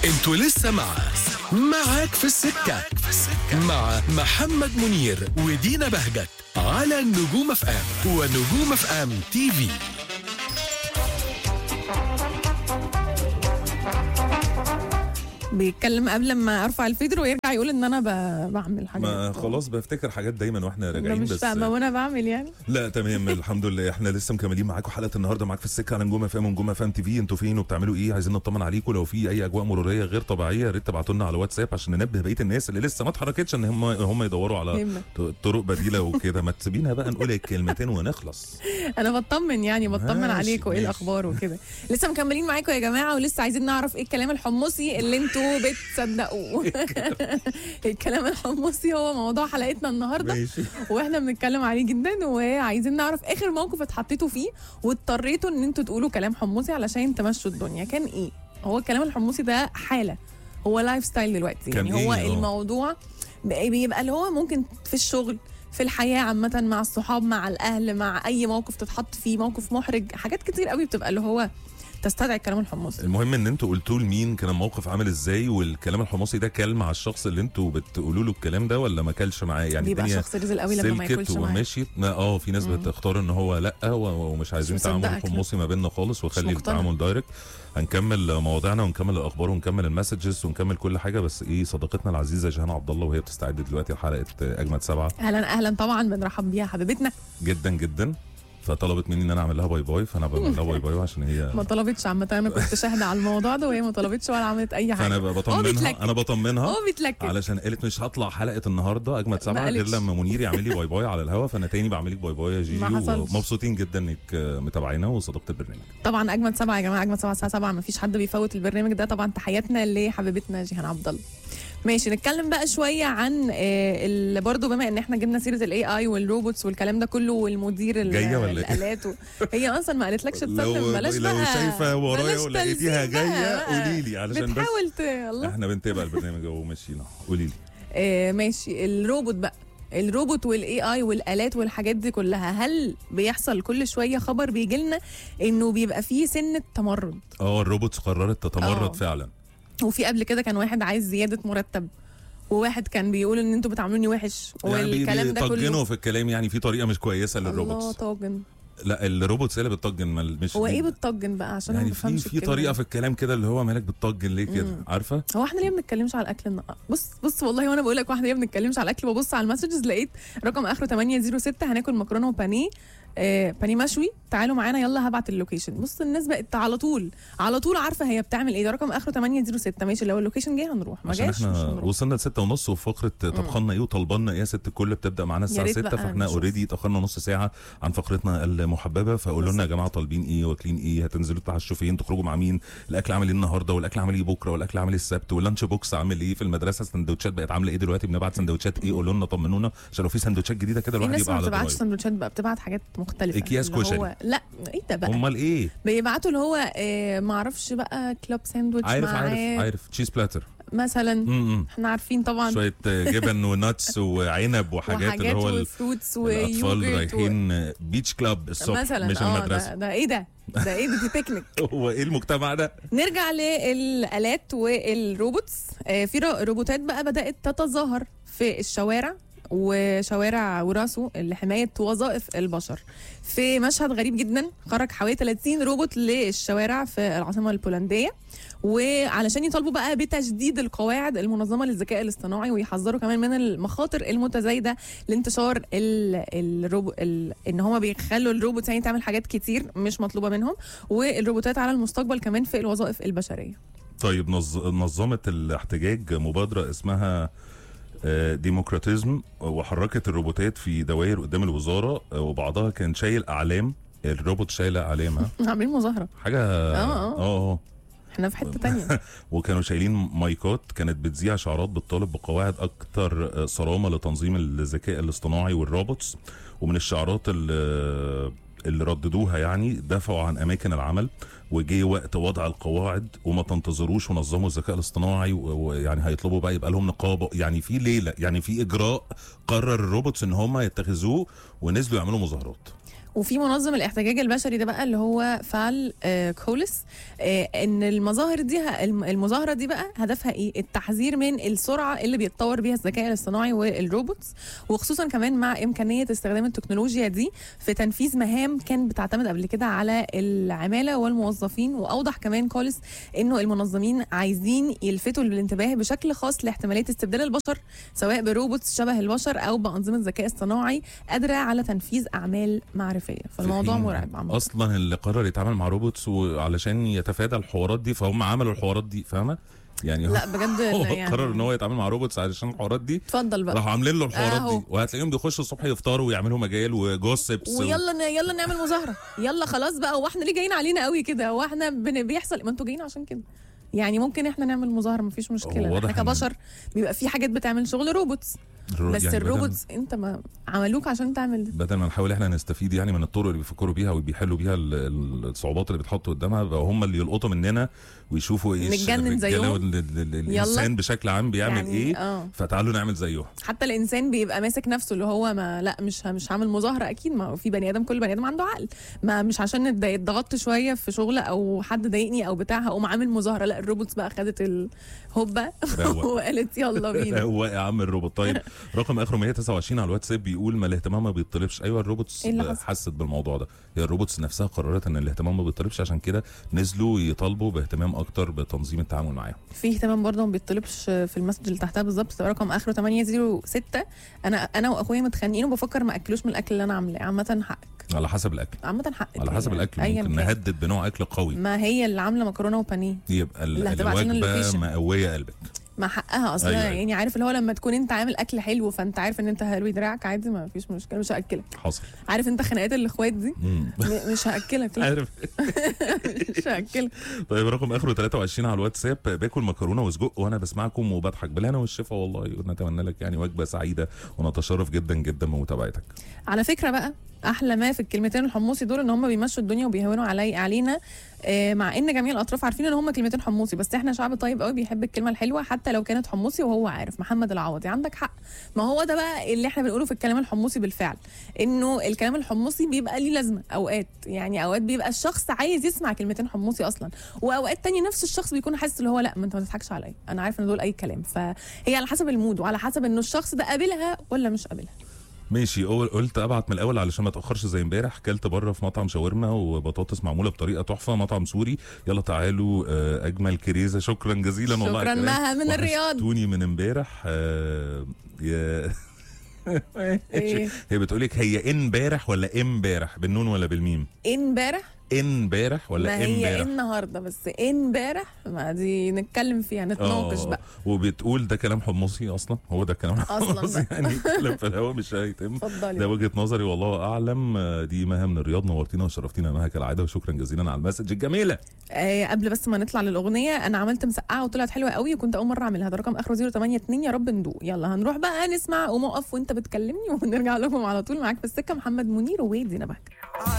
انتوا لسه مع معاك في السكة مع محمد منير ودينا بهجت على نجوم اف ام ونجوم اف ام تي في بيتكلم قبل ما ارفع الفيدر ويرجع يقول ان انا ب... بعمل حاجه ما خلاص بفتكر حاجات دايما واحنا انا راجعين مش بس فاهمه وانا بعمل يعني لا تمام الحمد لله احنا لسه مكملين معاكم حلقه النهارده معاك في السكه على نجوم اف ام ونجوم اف ام تي في انتوا فين وبتعملوا ايه عايزين نطمن عليكم لو في اي اجواء مروريه غير طبيعيه يا ريت تبعتوا لنا على واتساب عشان ننبه بقيه الناس اللي لسه ما اتحركتش ان هم هم يدوروا على همة. ط- طرق بديله وكده ما تسيبينا بقى نقول الكلمتين ونخلص انا بطمن يعني بطمن ماشي، عليكم ايه ماشي. الاخبار وكده لسه مكملين معاكم يا جماعه ولسه عايزين نعرف ايه الكلام الحمصي اللي انتوا بتصدقوه الكلام الحمصي هو موضوع حلقتنا النهارده ماشي واحنا بنتكلم عليه جدا وعايزين نعرف اخر موقف اتحطيتوا فيه واضطريتوا ان انتوا تقولوا كلام حمصي علشان تمشوا الدنيا كان ايه هو الكلام الحمصي ده حاله هو لايف ستايل دلوقتي كان يعني هو إيه؟ آه. الموضوع بقى- بيبقى اللي هو ممكن في الشغل في الحياه عامه مع الصحاب مع الاهل مع اي موقف تتحط فيه موقف محرج حاجات كتير قوي بتبقى اللي هو تستدعي الكلام الحمصي المهم ان انتوا قلتوا لمين كان الموقف عامل ازاي والكلام الحمصي ده كل مع الشخص اللي انتوا بتقولوا له الكلام ده ولا ما كلش معاه يعني بيبقى الدنيا شخص رزل قوي لما ما سلكت ياكلش معاه ومشيت ما- اه في ناس مم. بتختار ان هو لا و- ومش عايزين مش تعامل مصدقك، لا. حمصي ما بيننا خالص وخلي مقتنع. التعامل دايركت هنكمل مواضيعنا ونكمل الاخبار ونكمل المسجز ونكمل كل حاجه بس ايه صديقتنا العزيزه جيهان عبد الله وهي بتستعد دلوقتي لحلقه اجمد سبعه اهلا اهلا طبعا بنرحب بيها حبيبتنا جدا جدا فطلبت مني ان انا اعمل لها باي باي فانا بعمل لها باي باي عشان هي ما طلبتش عامة انا كنت شاهدة على الموضوع ده وهي ما طلبتش ولا عملت اي حاجة فانا هو بطمنها بيتلكك. انا بطمنها هو بيتلكك علشان قالت مش هطلع حلقه النهارده اجمد سبعه غير قالتش. لما منير يعمل لي باي باي على الهوا فانا تاني بعمل لك باي باي يا جيجي ما حصلش. ومبسوطين جدا انك متابعينا وصديقه البرنامج طبعا اجمد سبعة يا جماعة اجمد سبعة الساعة 7 ما فيش حد بيفوت البرنامج ده طبعا تحياتنا لحبيبتنا جيهان عبد الله ماشي نتكلم بقى شوية عن آه، ال- برضه بما ان احنا جبنا سيرة الاي اي والروبوتس والكلام ده كله والمدير ال- جاية ولا إيه؟ الالات و... هي اصلا ما قالتلكش تسلم بلاش لو بقى شايفه ورايا بلاش ولقيتيها تلزيق جايه بقى. قولي لي علشان بس بتحاول ت... الله احنا بنتابع البرنامج اهو ماشيين قولي لي آه ماشي الروبوت بقى الروبوت والاي اي والالات والحاجات دي كلها هل بيحصل كل شويه خبر بيجي لنا انه بيبقى فيه سنه تمرد اه الروبوتس قررت تتمرد آه. فعلا وفي قبل كده كان واحد عايز زياده مرتب وواحد كان بيقول ان انتوا بتعاملوني وحش يعني والكلام ده بيطجنوا كله في الكلام يعني في طريقه مش كويسه الله للروبوتس طاجن لا الروبوتس هي اللي بتطجن مال- مش هو دي- ايه بتطجن بقى عشان انا يعني ما في بفهمش في الكلمة طريقه دي. في الكلام كده اللي هو مالك بتطجن ليه كده مم. عارفه هو احنا ليه ما بنتكلمش على الاكل النهارده بص بص والله وانا بقول لك واحده ليه ما بنتكلمش على الاكل ببص على المسجز لقيت رقم اخره 806 هناكل مكرونه وبانيه آه بانيه مشوي تعالوا معانا يلا هبعت اللوكيشن بص الناس بقت على طول على طول عارفه هي بتعمل ايه ده رقم اخره 806 ماشي لو اللوكيشن جه هنروح ما عشان جاش مش احنا هنروح وصلنا لستة ونص وفقرة طبخنا ايه وطلبنا ايه يا ست الكل بتبدا معانا الساعة ريت 6 بقى فاحنا نشوف. اوريدي اتأخرنا نص ساعة عن فقرتنا المحببة فقولوا لنا يا جماعة طالبين ايه واكلين ايه هتنزلوا تتعشوا فين تخرجوا مع مين الاكل عامل ايه النهارده والاكل عامل ايه بكره والاكل عامل ايه السبت واللانش بوكس عامل ايه في المدرسة السندوتشات بقت عاملة ايه دلوقتي بنبعت سندوتشات ايه قولوا لنا طمنونا عشان لو في سندوتشات جديدة كده في الواحد ناس يبقى ما على بتبعتش دراية سندوتشات بقى بتبعت حاجات مختلفه أكياس اللي كشري. هو لا ايه ده بقى امال ايه بيبعتوا اللي هو آه ما اعرفش بقى كلوب ساندويتش عارف معاه عارف عارف تشيز بلاتر مثلا امم احنا عارفين طبعا شوية جبن وناتس وعنب وحاجات اللي هو ال- وفروتس الاطفال ويوجرت و... رايحين بيتش كلاب الصبح مثلا مش اه المدرسه ده, ده ايه ده ده ايه دي بيكنيك هو ايه المجتمع ده نرجع للالات والروبوتس آه في رو- روبوتات بقى بدات تتظاهر في الشوارع وشوارع وراسه لحمايه وظائف البشر في مشهد غريب جدا خرج حوالي 30 روبوت للشوارع في العاصمه البولنديه وعلشان يطالبوا بقى بتجديد القواعد المنظمه للذكاء الاصطناعي ويحذروا كمان من المخاطر المتزايده لانتشار ال الروبو ال ان هم بيخلوا الروبوت يعني تعمل حاجات كتير مش مطلوبه منهم والروبوتات على المستقبل كمان في الوظائف البشريه طيب نظ... نظمت الاحتجاج مبادره اسمها آه، ديمقراطيزم وحركت الروبوتات في دوائر قدام الوزاره آه، وبعضها كان شايل اعلام الروبوت شايله اعلام ها عاملين مظاهره حاجه آه. اه احنا في حته تانية وكانوا شايلين مايكات كانت بتذيع شعارات بتطالب بقواعد اكثر صرامه لتنظيم الذكاء الاصطناعي والروبوتس ومن الشعارات اللي اللي رددوها يعني دافعوا عن اماكن العمل وجي وقت وضع القواعد وما تنتظروش ونظموا الذكاء الاصطناعي و- ويعني هيطلبوا بقى يبقى لهم نقابه يعني في ليله يعني في اجراء قرر الروبوتس ان هم يتخذوه ونزلوا يعملوا مظاهرات وفي منظم الاحتجاج البشري ده بقى اللي هو فال آه كولس آه ان المظاهر دي ه- الم- المظاهره دي بقى هدفها ايه التحذير من السرعه اللي بيتطور بيها الذكاء الاصطناعي والروبوتس وخصوصا كمان مع امكانيه استخدام التكنولوجيا دي في تنفيذ مهام كانت بتعتمد قبل كده على العماله والموظفين واوضح كمان كولس انه المنظمين عايزين يلفتوا الانتباه بشكل خاص لاحتماليه استبدال البشر سواء بروبوتس شبه البشر او بانظمه ذكاء اصطناعي قادره على تنفيذ اعمال معرفيه فالموضوع في حين مرعب عامه اصلا اللي قرر يتعامل مع روبوتس وعلشان يتفادى الحوارات دي فهم عملوا الحوارات دي فاهمه يعني هو- لا بجد هو يعني قرر ان هو يتعامل مع روبوتس علشان الحوارات دي اتفضل بقى راحوا عاملين له الحوارات أهو. دي وهتلاقيهم بيخشوا الصبح يفطروا ويعملوا مجال وجوسبس ويلا ن- يلا نعمل مظاهره يلا خلاص بقى هو احنا ليه جايين علينا قوي كده هو احنا بن- بيحصل ما انتوا جايين عشان كده يعني ممكن احنا نعمل مظاهره مفيش مشكله هو واضح احنا إن- كبشر بيبقى في حاجات بتعمل شغل روبوتس رو- بس يعني بدل- الروبوتس انت ما عملوك عشان تعمل ده بدل ما نحاول احنا نستفيد يعني من الطرق اللي بيفكروا بيها وبيحلوا بيها ال- ال- الصعوبات اللي بتحط قدامها بقى هم اللي يلقطوا مننا ويشوفوا ايه نتجنن الرجالة زيهم. وال- ال- ال- الانسان بشكل عام بيعمل يعني ايه اه فتعالوا نعمل زيهم حتى الانسان بيبقى ماسك نفسه اللي هو ما لا مش ه- مش هعمل مظاهره اكيد ما هو في بني ادم كل بني ادم عنده عقل ما مش عشان اتضايق- اتضغطت شويه في شغل او حد ضايقني او بتاع هقوم عامل مظاهره لا الروبوتس بقى خدت الهوبه روق. وقالت يلا بينا هو يا عم الروبوت طيب رقم اخره 129 على الواتساب بيقول ما الاهتمام ما بيطلبش ايوه الروبوتس إيه اللي حصل؟ حست بالموضوع ده هي الروبوتس نفسها قررت ان الاهتمام ما بيطلبش عشان كده نزلوا يطالبوا باهتمام اكتر بتنظيم التعامل معاهم في اهتمام برضه ما بيطلبش في المسج اللي تحتها بالظبط رقم اخره 806 انا انا واخويا متخانقين وبفكر ما اكلوش من الاكل اللي انا عاملاه عامه حقك على حسب الاكل عامه حقك على حسب يعني. الاكل أياً ممكن كان. نهدد بنوع اكل قوي ما هي اللي عامله مكرونه وبانيه يبقى ال- اللي هتبقى عشان الوجبه اللوكيشن. مقويه قلبك ما حقها اصلا أيوة، أيوة. يعني عارف اللي هو لما تكون انت عامل اكل حلو فانت عارف ان انت هروي دراعك عادي ما فيش مشكله مش هاكلك حصل عارف انت خناقات الاخوات دي مم. م- مش هاكلك لا عارف مش هاكلك طيب رقم اخره 23 على الواتساب باكل مكرونه وسجق وانا بسمعكم وبضحك بالهنا والشفا والله ونتمنى لك يعني وجبه سعيده ونتشرف جدا جدا بمتابعتك على فكره بقى احلى ما في الكلمتين الحمصي دول ان هم بيمشوا الدنيا وبيهونوا علي علينا آه، مع ان جميع الاطراف عارفين ان هم كلمتين حمصي بس احنا شعب طيب قوي بيحب الكلمه الحلوه حتى لو كانت حمصي وهو عارف محمد العوضي عندك حق ما هو ده بقى اللي احنا بنقوله في الكلام الحمصي بالفعل انه الكلام الحمصي بيبقى ليه لازمه اوقات يعني اوقات بيبقى الشخص عايز يسمع كلمتين حمصي اصلا واوقات تاني نفس الشخص بيكون حاسس اللي هو لا ما انت ما تضحكش عليا انا عارف ان دول اي كلام فهي على حسب المود وعلى حسب انه الشخص ده قابلها ولا مش قابلها ماشي أول قلت ابعت من الاول علشان ما اتاخرش زي امبارح كلت بره في مطعم شاورما وبطاطس معموله بطريقه تحفه مطعم سوري يلا تعالوا آه، اجمل كريزه شكرا جزيلا والله شكرا على الكلام. مها من الرياض وحشتوني من امبارح آه، يا إيه؟ هي بتقولك هي امبارح ولا امبارح بالنون ولا بالميم امبارح امبارح ما ولا هي امبارح النهارده بس امبارح ما دي نتكلم فيها نتناقش آه، بقى وبتقول ده كلام حمصي اصلا هو ده كلام أصلاً حمصي بقى. يعني كلام في الهوا مش هيتم ده اتفضلي وجهه نظري والله اعلم آه، دي مها من الرياض نورتينا وشرفتينا مها كالعاده وشكرا جزيلا على المسج الجميله آه قبل بس ما نطلع للاغنيه انا عملت مسقعه وطلعت حلوه قوي وكنت اول مره اعملها ده رقم اخره 082 يا رب ندوق يلا هنروح بقى نسمع قوم اقف وانت بتكلمني ونرجع لكم على طول معاك في السكه محمد منير ودينا بهجه